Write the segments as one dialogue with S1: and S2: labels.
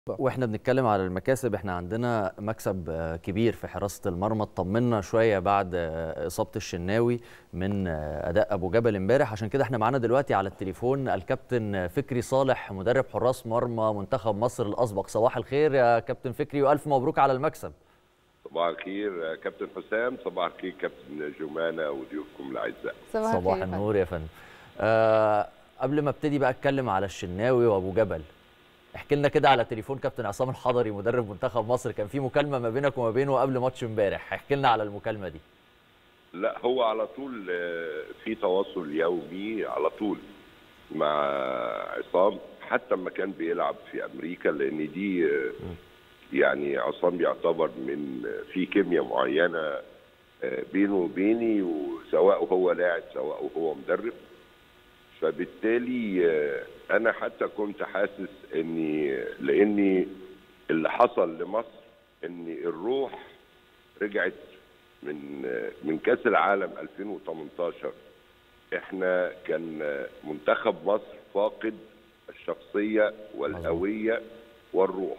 S1: واحنا بنتكلم على المكاسب احنا عندنا مكسب كبير في حراسه المرمى اطمنا شويه بعد اصابه الشناوي من اداء ابو جبل امبارح عشان كده احنا معانا دلوقتي على التليفون الكابتن فكري صالح مدرب حراس مرمى منتخب مصر الاسبق صباح الخير يا كابتن فكري والف مبروك على المكسب
S2: صباح الخير كابتن حسام صباح الخير كابتن جمانه وضيوفكم الاعزاء
S1: صباح, صباح النور يا فندم أه قبل ما ابتدي بقى اتكلم على الشناوي وابو جبل احكي لنا كده على تليفون كابتن عصام الحضري مدرب منتخب مصر كان في مكالمه ما بينك وما بينه قبل ماتش امبارح احكي لنا على المكالمه دي
S2: لا هو على طول في تواصل يومي على طول مع عصام حتى لما كان بيلعب في امريكا لان دي يعني عصام بيعتبر من في كيمياء معينه بينه وبيني وسواء هو لاعب سواء هو مدرب فبالتالي انا حتى كنت حاسس اني لاني اللي حصل لمصر ان الروح رجعت من من كاس العالم 2018 احنا كان منتخب مصر فاقد الشخصيه والهويه والروح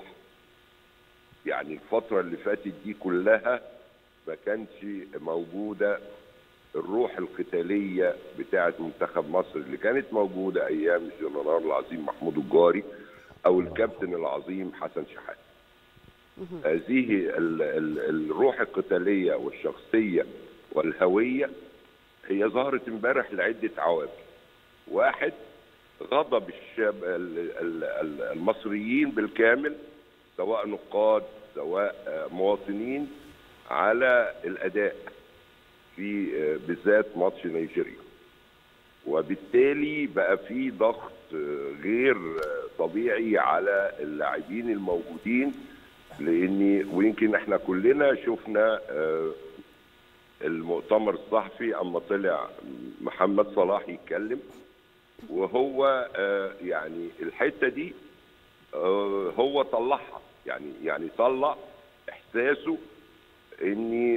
S2: يعني الفتره اللي فاتت دي كلها ما كانش موجوده الروح القتاليه بتاعه منتخب مصر اللي كانت موجوده ايام الجنرال العظيم محمود الجاري او الكابتن العظيم حسن شحاته. هذه ال ال الروح القتاليه والشخصيه والهويه هي ظهرت امبارح لعده عوامل. واحد غضب الشاب المصريين بالكامل سواء نقاد سواء مواطنين على الاداء في بالذات ماتش نيجيريا وبالتالي بقى في ضغط غير طبيعي على اللاعبين الموجودين لان ويمكن احنا كلنا شفنا المؤتمر الصحفي اما طلع محمد صلاح يتكلم وهو يعني الحته دي هو طلعها يعني يعني طلع احساسه ان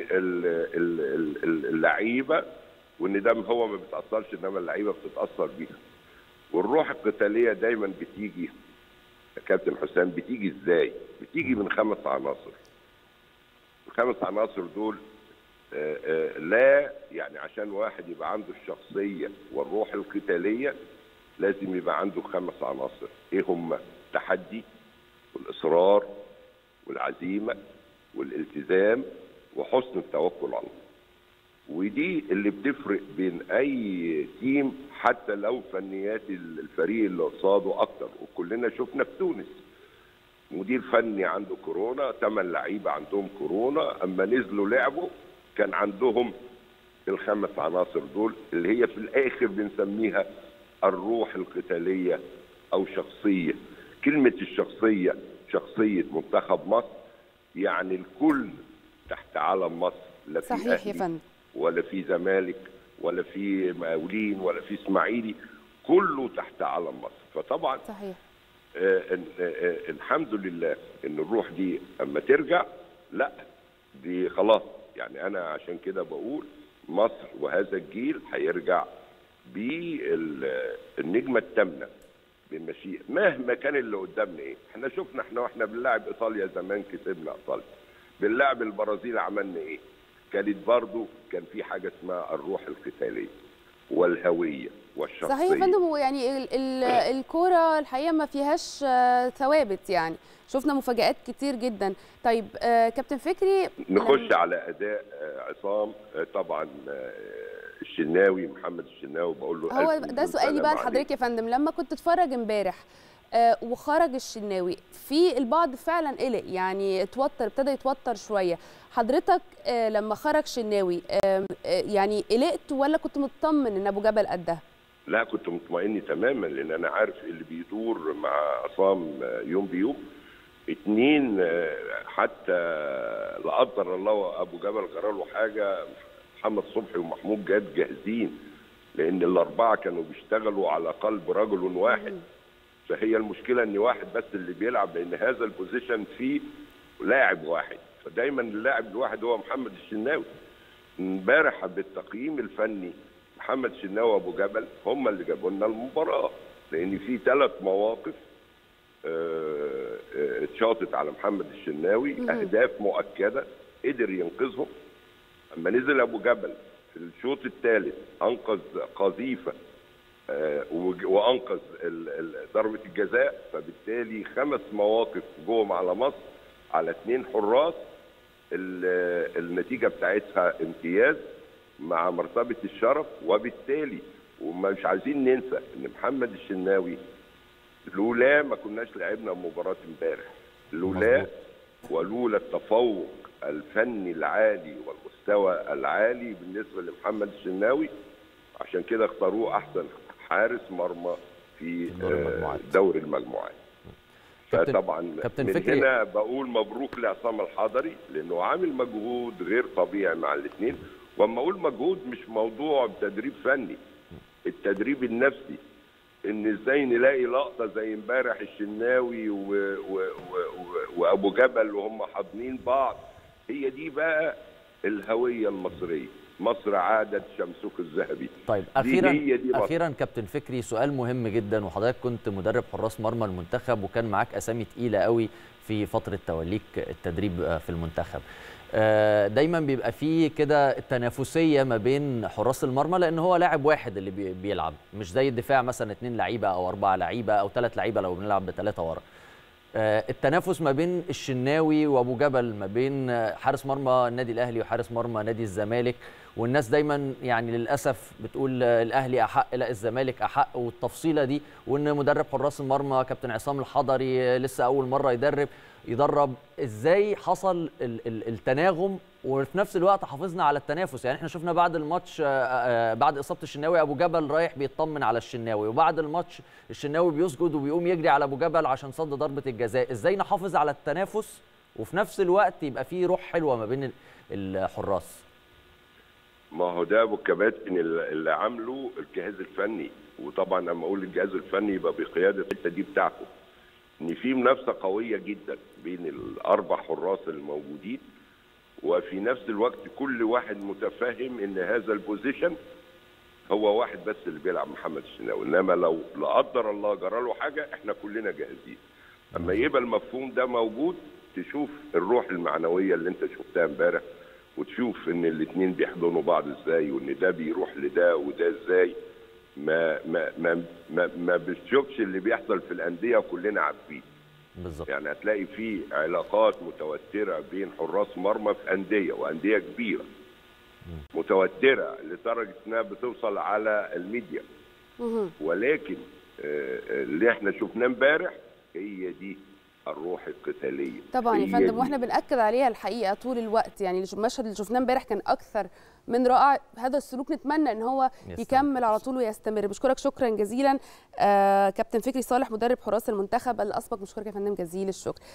S2: اللعيبه وان ده هو ما بيتاثرش انما اللعيبه بتتاثر بيها والروح القتاليه دايما بتيجي يا كابتن حسام بتيجي ازاي؟ بتيجي من خمس عناصر الخمس عناصر دول آآ آآ لا يعني عشان واحد يبقى عنده الشخصيه والروح القتاليه لازم يبقى عنده خمس عناصر ايه هم؟ التحدي والاصرار والعزيمه والالتزام وحسن التوكل على الله ودي اللي بتفرق بين اي تيم حتى لو فنيات الفريق اللي قصاده اكتر وكلنا شفنا في تونس مدير فني عنده كورونا ثمان لعيبه عندهم كورونا اما نزلوا لعبوا كان عندهم الخمس عناصر دول اللي هي في الاخر بنسميها الروح القتاليه او شخصيه كلمه الشخصيه شخصيه منتخب مصر يعني الكل تحت علم مصر لا في
S3: صحيح يا فندم
S2: ولا في زمالك ولا في مقاولين ولا في اسماعيلي كله تحت علم مصر فطبعا
S3: صحيح
S2: آه آه الحمد لله ان الروح دي اما ترجع لا دي خلاص يعني انا عشان كده بقول مصر وهذا الجيل هيرجع بالنجمه الثامنه بالمشيئه مهما كان اللي قدامنا ايه احنا شفنا احنا واحنا بنلعب ايطاليا زمان كسبنا ايطاليا بنلعب البرازيل عملنا ايه كانت برضو كان في حاجه اسمها الروح القتاليه والهويه والشخصيه
S3: صحيح يا فندم ويعني ال ال الكوره الحقيقه ما فيهاش ثوابت يعني شفنا مفاجات كتير جدا طيب آه كابتن فكري
S2: نخش لما... على اداء عصام طبعا الشناوي محمد الشناوي بقول له
S3: هو ده سؤالي بقى لحضرتك يا فندم لما كنت اتفرج امبارح آه وخرج الشناوي في البعض فعلا قلق يعني اتوتر ابتدى يتوتر شويه حضرتك آه لما خرج شناوي آه يعني قلقت ولا كنت مطمن ان ابو جبل قدها
S2: لا كنت مطمئن تماما لان انا عارف اللي بيدور مع عصام يوم بيوم اتنين حتى لا قدر الله ابو جبل جرى له حاجه محمد صبحي ومحمود جاد جاهزين لان الاربعه كانوا بيشتغلوا على قلب رجل واحد فهي المشكله ان واحد بس اللي بيلعب لان هذا البوزيشن فيه لاعب واحد فدايما اللاعب الواحد هو محمد الشناوي امبارح بالتقييم الفني محمد شناوي وابو جبل هم اللي جابوا لنا المباراه لان في ثلاث مواقف آه، آه، اتشاطت على محمد الشناوي اهداف مؤكده قدر ينقذهم اما نزل ابو جبل في الشوط الثالث انقذ قذيفه آه، وج- وانقذ ال- ال- ضربه الجزاء فبالتالي خمس مواقف جوهم على مصر على اثنين حراس ال- النتيجه بتاعتها امتياز مع مرتبه الشرف وبالتالي ومش عايزين ننسى ان محمد الشناوي لولا ما كناش لعبنا مباراه امبارح لولا
S1: مظبوط.
S2: ولولا التفوق الفني العالي والمستوى العالي بالنسبه لمحمد الشناوي عشان كده اختاروه احسن حارس مرمى في
S1: دور المجموعات.
S2: آه، دوري المجموعات
S1: كابتن-
S2: فطبعا
S1: كابتن
S2: من
S1: فكري-
S2: هنا بقول مبروك لعصام الحضري لانه عامل مجهود غير طبيعي مع الاثنين واما اقول مجهود مش موضوع تدريب فني التدريب النفسي ان ازاي نلاقي لقطه زي امبارح الشناوي و... و... و... و... وابو جبل وهم حاضنين بعض هي دي بقى الهويه المصريه مصر عادت شمسك الذهبي
S1: طيب
S2: دي
S1: اخيرا
S2: هي دي مصر.
S1: اخيرا كابتن فكري سؤال مهم جدا وحضرتك كنت مدرب حراس مرمى المنتخب وكان معاك اسامي تقيله قوي في فتره توليك التدريب آه، في المنتخب آه، دايما بيبقى فيه كده تنافسيه ما بين حراس المرمى لان هو لاعب واحد اللي بي- بيلعب مش زي الدفاع مثلا اتنين لعيبه او اربعه لعيبه او ثلاث لعيبه لو بنلعب بثلاثه ورا آه، التنافس ما بين الشناوي وابو جبل ما بين آه، حارس مرمى النادي الاهلي وحارس مرمى نادي الزمالك والناس دايما يعني للاسف بتقول آه، الاهلي احق لا الزمالك احق والتفصيله دي وان مدرب حراس المرمى كابتن عصام الحضري آه، لسه اول مره يدرب يدرب ازاي حصل ال- ال- التناغم وفي نفس الوقت حافظنا على التنافس يعني احنا شفنا بعد الماتش آه، آه، بعد اصابه الشناوي ابو جبل رايح بيطمن على الشناوي وبعد الماتش الشناوي بيسجد وبيقوم يجري على ابو جبل عشان صد ضربه الجزاء ازاي نحافظ على التنافس وفي نفس الوقت يبقى فيه روح حلوه ما بين ال- الحراس
S2: ما هو ده ابو الكباتن اللي اللي عامله الجهاز الفني وطبعا لما اقول الجهاز الفني يبقى بقياده الحته دي بتاعته ان في منافسه قويه جدا بين الاربع حراس الموجودين وفي نفس الوقت كل واحد متفهم ان هذا البوزيشن هو واحد بس اللي بيلعب محمد الشناوي انما لو لا قدر الله جرى له حاجه احنا كلنا جاهزين اما يبقى المفهوم ده موجود تشوف الروح المعنويه اللي انت شفتها امبارح وتشوف ان الاثنين بيحضنوا بعض ازاي وان ده بيروح لده وده ازاي ما ما ما ما, ما بتشوفش اللي بيحصل في الانديه وكلنا عارفين
S1: بالظبط
S2: يعني هتلاقي في علاقات متوتره بين حراس مرمى في انديه وانديه كبيره متوتره لدرجه انها بتوصل على الميديا
S3: مهم.
S2: ولكن آه، آه، اللي احنا شفناه امبارح هي دي الروح القتاليه
S3: طبعا يا
S2: هي
S3: فندم
S2: دي.
S3: واحنا بناكد عليها الحقيقه طول الوقت يعني المشهد اللي شفناه امبارح كان اكثر من رائع هذا السلوك نتمنى ان هو
S1: يستمر.
S3: يكمل على طول ويستمر بشكرك شكرا جزيلا آه كابتن فكري صالح مدرب حراس المنتخب الاسبق بشكرك يا فندم جزيل الشكر